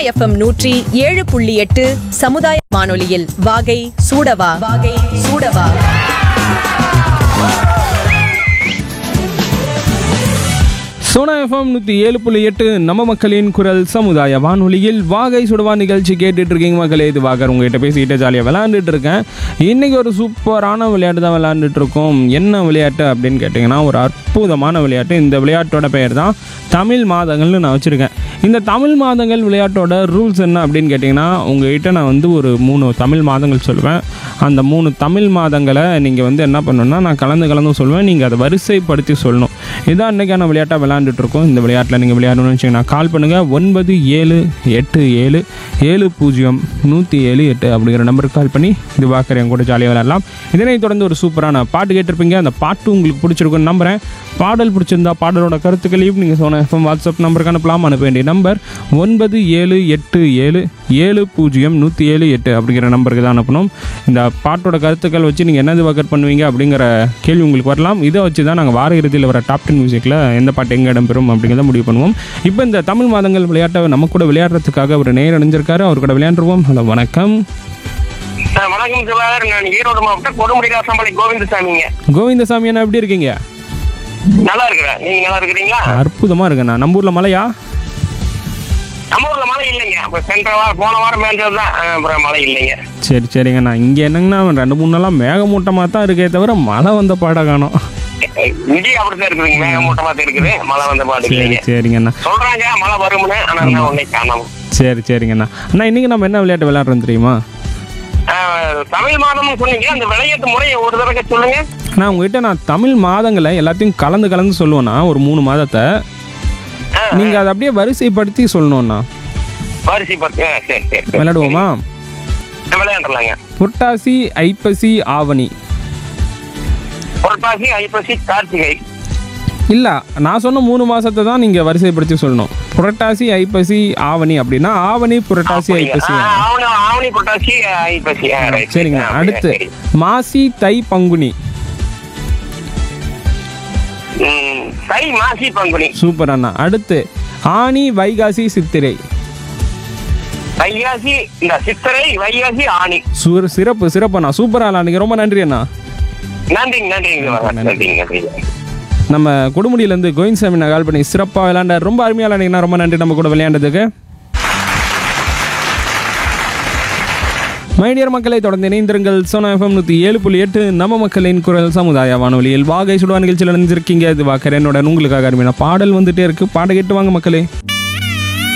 FM நூற்றி ஏழு புள்ளி எட்டு சமுதாய வானொலியில் வாகை சூடவா வாகை சூடவா சோனா எஃப்எம் நூற்றி ஏழு புள்ளி எட்டு நம்ம மக்களின் குரல் சமுதாய வானொலியில் வாகை சுடுவா நிகழ்ச்சி கேட்டுட்டு இருக்கீங்க மக்களே இது வாகர் உங்ககிட்ட பேசிக்கிட்டே ஜாலியாக விளையாண்டுட்டு இருக்கேன் இன்னைக்கு ஒரு சூப்பரான விளையாட்டு தான் விளையாண்டுட்டு இருக்கோம் என்ன விளையாட்டு அப்படின்னு கேட்டிங்கன்னா ஒரு அற்புதமான விளையாட்டு இந்த விளையாட்டோட பெயர் தான் தமிழ் மாதங்கள்னு நான் வச்சுருக்கேன் இந்த தமிழ் மாதங்கள் விளையாட்டோட ரூல்ஸ் என்ன அப்படின்னு கேட்டிங்கன்னா உங்ககிட்ட நான் வந்து ஒரு மூணு தமிழ் மாதங்கள் சொல்லுவேன் அந்த மூணு தமிழ் மாதங்களை நீங்கள் வந்து என்ன பண்ணணும்னா நான் கலந்து கலந்து சொல்லுவேன் நீங்கள் அதை வரிசைப்படுத்தி சொல்லணும் இதான் இன்றைக்கான விளையாட்டாக விளையாண்டுட்டு இருக்கோம் இந்த விளையாட்டில் நீங்கள் விளையாடணும்னு வச்சிங்கன்னா கால் பண்ணுங்கள் ஒன்பது ஏழு எட்டு ஏழு ஏழு பூஜ்ஜியம் நூற்றி ஏழு எட்டு அப்படிங்கிற நம்பருக்கு கால் பண்ணி இது பார்க்குற என் கூட ஜாலியாக விளையாடலாம் இதனை தொடர்ந்து ஒரு சூப்பரான பாட்டு கேட்டிருப்பீங்க அந்த பாட்டு உங்களுக்கு பிடிச்சிருக்குன்னு நம்புகிறேன் பாடல் பிடிச்சிருந்தா பாடலோட கருத்துக்களையும் நீங்கள் சொன்ன எஃப்எம் வாட்ஸ்அப் நம்பருக்கு அனுப்பலாம் அனுப்ப வேண்டிய நம்பர் ஒன்பது ஏழு எட்டு ஏழு ஏழு பூஜ்ஜியம் நூற்றி ஏழு எட்டு அப்படிங்கிற நம்பருக்கு தான் அனுப்பணும் இந்த பாட்டோட கருத்துக்கள் வச்சு நீங்கள் என்னது வகர் பண்ணுவீங்க அப்படிங்கிற கேள்வி உங்களுக்கு வரலாம் இதை வச்சு தான் நாங்கள் வார இறுதியில் வர டாப் டென் மியூசிக்கில் எந்த பாட்டு எங்கே இடம்பெறும் அப்படிங்கிறத முடிவு பண்ணுவோம் இப்போ இந்த தமிழ் மாதங்கள் விளையாட்டை நம்ம கூட விளையாடுறதுக்காக ஒரு நேர் அணிஞ்சிருக்காரு அவர் கூட விளையாண்டுருவோம் ஹலோ வணக்கம் ஆ, வணக்கம் சிவாகர் நான் ஈரோடு மாவட்டம் கொடுமுடி ராசம்பாளை கோவிந்தசாமிங்க கோவிந்தசாமி அண்ணா எப்படி இருக்கீங்க நல்லா இருக்கிறேன் நீங்க நல்லா இருக்கிறீங்களா அற்புதமாக இருக்குண்ணா நம்ம ஊரில் மலையா நம்ம ஊர்ல மழை இல்லைங்க அப்ப சென்ற வாரம் போன வாரம் மேஞ்சது தான் அப்புறம் மழை இல்லைங்க சரி சரிங்கண்ணா இங்கே என்னங்கண்ணா ரெண்டு மூணு நாளாக மேகமூட்டமாக தான் இருக்கே தவிர மழை வந்த பாட காணோம் இடி அப்படித்தான் இருக்குதுங்க மேகமூட்டமா தான் இருக்குது மழை வந்த பாடு சரி இல்லைங்க சரிங்கண்ணா சொல்றாங்க மழை வரும்னு ஆனா நான் உன்னை காணோம் சரி சரிங்கண்ணா அண்ணா இன்னைக்கு நம்ம என்ன விளையாட்டு விளையாடுறோம் தெரியுமா ஆ, தமிழ் மாதம்னு சொன்னீங்க அந்த விளையாட்டு முறையை ஒரு தடவை சொல்லுங்க நான் உங்ககிட்ட நான் தமிழ் மாதங்களை எல்லாத்தையும் கலந்து கலந்து சொல்லுவேண்ணா ஒரு மூணு மாதத்தை ஆ, நீங்கள் அதை அப்படியே வரிசைப்படுத்தி சொல்லணும்ண்ணா வாரிசு பத்து ஆ, சரி சரி சரி. விளையாடுவோமா விளையாண்டுலாங்க புரட்டாசி ஐப்பசி ஆவணி புரட்டாசி ஐப்பசி கார்த்திகை இல்லை நான் சொன்ன மூணு மாதத்தை தான் நீங்கள் வரிசைப்படுத்தி சொல்லணும் புரட்டாசி ஐப்பசி ஆவணி அப்படின்னா ஆவணி புரட்டாசி ஐப்பசி ஆ, ஆவணி ஆவணி புரட்டாசி ஐப்பசி ஆ, ரைட். சரிங்க ஆ, அடுத்து சரி. மாசி தை பங்குனி ம், தை மாசி பங்குனி சூப்பர் அண்ணா அடுத்து ஆனி வைகாசி சித்திரை வைகாசி இந்த சித்திரை வைகாசி ஆணி சூர் சிறப்பு சிறப்பு அண்ணா சூப்பர் அண்ணா நீங்கள் ரொம்ப நன்றி அண்ணா நன்றிங்க நன்றிங்க நன்றிங்க நன்றிங்க நம்ம கொடுமுடியிலேருந்து கோவிந்த் நான் கால் பண்ணி சிறப்பாக விளையாண்டார் ரொம்ப அருமையாக விளையாண்டிங்கன்னா ரொம்ப நன்றி நம்ம கூட விளையாண்டதுக்கு மைடியர் மக்களை தொடர்ந்து இணைந்திருங்கள் சோனா எஃப்எம் நூற்றி ஏழு புள்ளி எட்டு நம்ம மக்களின் குரல் சமுதாய வானொலியில் வாகை சுடுவா நிகழ்ச்சியில் நினைஞ்சிருக்கீங்க இது வாக்கர் என்னோட உங்களுக்காக அருமையான பாடல் வந்துட்டே இருக்கு பாட கேட்டு வாங்க மக்களே